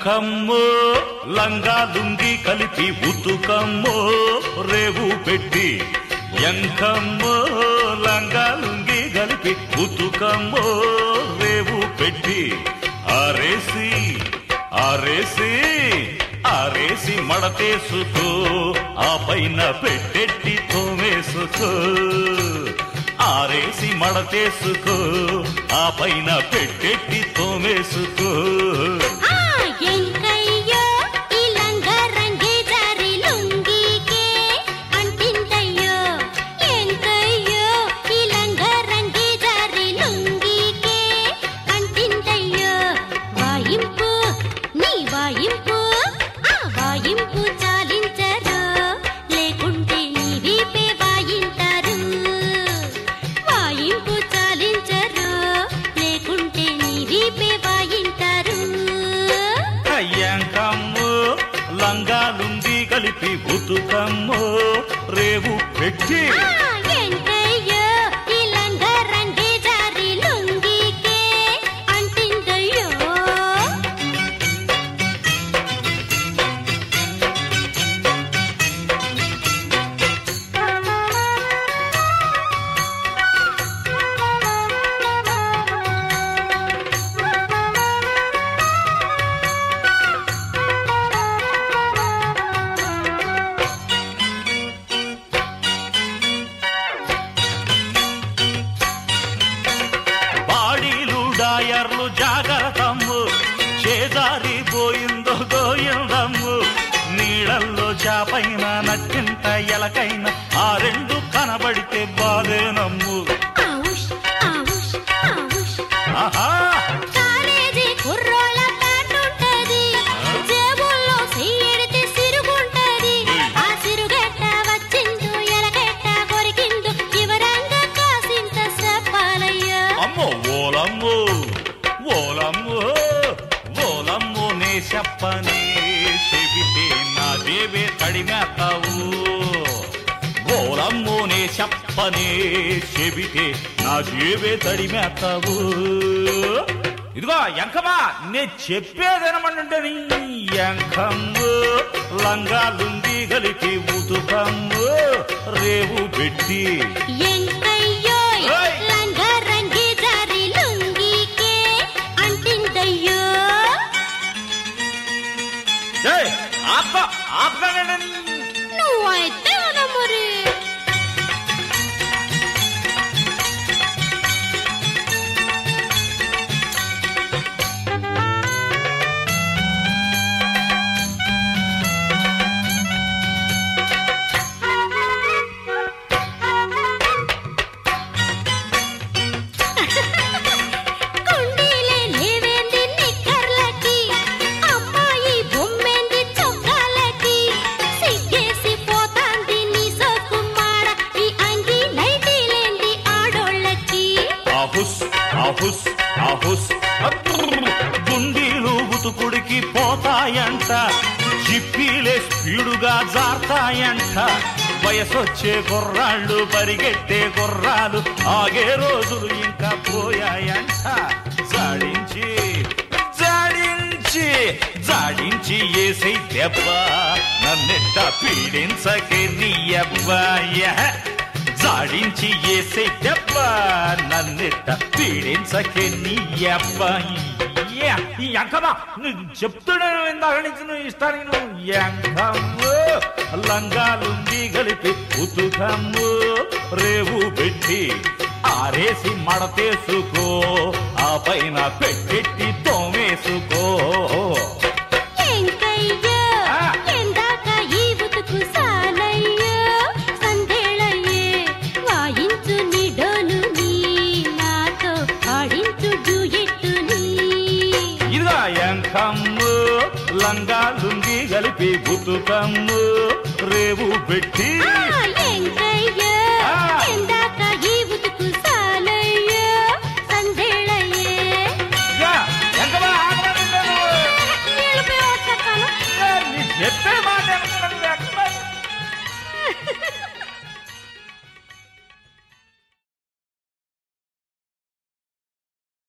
ఎంకమ్మో లంగా లుంగి కలిపి ఉతుకమ్మో రేవు పెట్టి ఎంకమ్మో లంగా లుంగి కలిపి ఉతుకమ్మో రేవు పెట్టి ఆరేసి ఆరేసి ఆరేసి మడతేసుకో ఆ పైన పెట్టెట్టి తోమేసుకో ఆరేసి మడతేసుకో ఆ పైన పెట్టెట్టి తోమేసుకో ఆ ఎంకయ్యో ఈ లంగా రంగే జారి లుంగికే అంటిందయ్యో ఎంకయ్యో ఈ లంగా రంగే జారి లుంగికే అంటిందయ్యో వాయింపు నీ వాయింపు ఆ వాయింపు చాలించరు లేకుంటే నీ వీపే వాయింటారు వాయింపు చాలించరు లేకుంటే నీ వీపే వాయింటారు అయ్యాంకమ్ము లంగా లుంగి కలిపి ఉతుకమ్ము రేవు పెట్టి ఆ ఎంకయ్యో ఈ లంగా రంగే జారి లుంగికే అంటిందయ్యో బాడీలు డాయర్లు జాగ్రత్తమ్ము చేదారి పోయిందో గోయిందమ్ము నీళ్ళల్లో చాపైన నట్టింట ఎలకైన ఆ రెండు కనబడితే బాధేనమ్ము ఆవుష్ ఆవుష్ ఆవుష్ ఆహా కాలేజీ కుర్రోళ్ళ ప్యాంటుంటది జేబుల్లో చెయ్యెడితే సిరుగుంటది ఆ సిరుగెట్ట వచ్చిందో ఎలగెట్ట కొరికిందో వివరంగా కాసింత చెప్పాలయ్యా అమ్మో ఓలమ్ము ఓలమ్ము ఓలమ్ము నే చెప్పనే చెబితే నా దేవే తడిమేస్తావు ఓలమ్ము నే చెప్పనే చెబితే నా దేవే తడిమేస్తావు ఇదిగో ఎంకమా నే చెప్పేదేనమంటే ఎంకమ్ము లంగా లుంగి కలిపి ఉతుకమ్ము రేవు పెట్టి ఎంకయ్యోయ్ ఓయ్! లంగా రంగి జారి లుంగికే అంటిందయ్యో ఏయ్, ఆప ఆపగానే నువ్వైతే కదా మరి కుండీలే లేవేంది నిక్కర్లకి అమ్మాయి బొమ్మేంది చొక్కాలకి సిగ్గేసి పోతాంది నీ సోకుమార ఈ అంగి నైటీలేంది ఆడోళ్ళకి ఆహుస్ ఆహుస్ ఆహుస్ అబ్బుర్. గుండీలు ఉతుకుడికి పోతాయంట చిప్పీలే స్పీడుగా జారుతాయంట వయసొచ్చే గుర్రాళ్ళు పరిగెట్టే గుర్రాలు ఆగే రోజులు ఇంకా పోయాయంట జాడించి జాడించి జాడించి ఏసై దెబ్బ నన్నెట్ట పీడించకే నీ అబ్బాయ జాడించి ఏసే దెబ్బ నన్నెట్ట పీడించకే నీ అబ్బాయి యా, ఈ అంకమా నువ్వు చెప్తున్నాను ఇందాక నుంచి నువ్వు ఇష్టానికి నువ్వు ఎంకమ్ము లంగాలుంగి కలిపి ఉతుకమ్ము రేవు పెట్టి ఆరేసి మడతేసుకో ఆ పైన పెట్టెట్టి తోమేసుకో ఎంకయ్యో ఆ. ఎందాక ఈ బతుకు సాలయ్యో సందేళయ్యే వాయించు నీ డోలుని నాతో ఆడించు డ్యూయెట్టుని ఇదిగా ఎంకమ్ము లంగా లుంగి కలిపి ఉతుకమ్ము రేవు పెట్టి ఆ ఎంకయ్యో ఆ. ఎందాక ఈ బతుకు సాలయ్యో సందేళయ్యే యా, ఎంకమా ఆగమని నేను. నీళ్ళు పోయి వచ్చేస్తాను యా, నీ చెప్పే మాట ఎంకమా.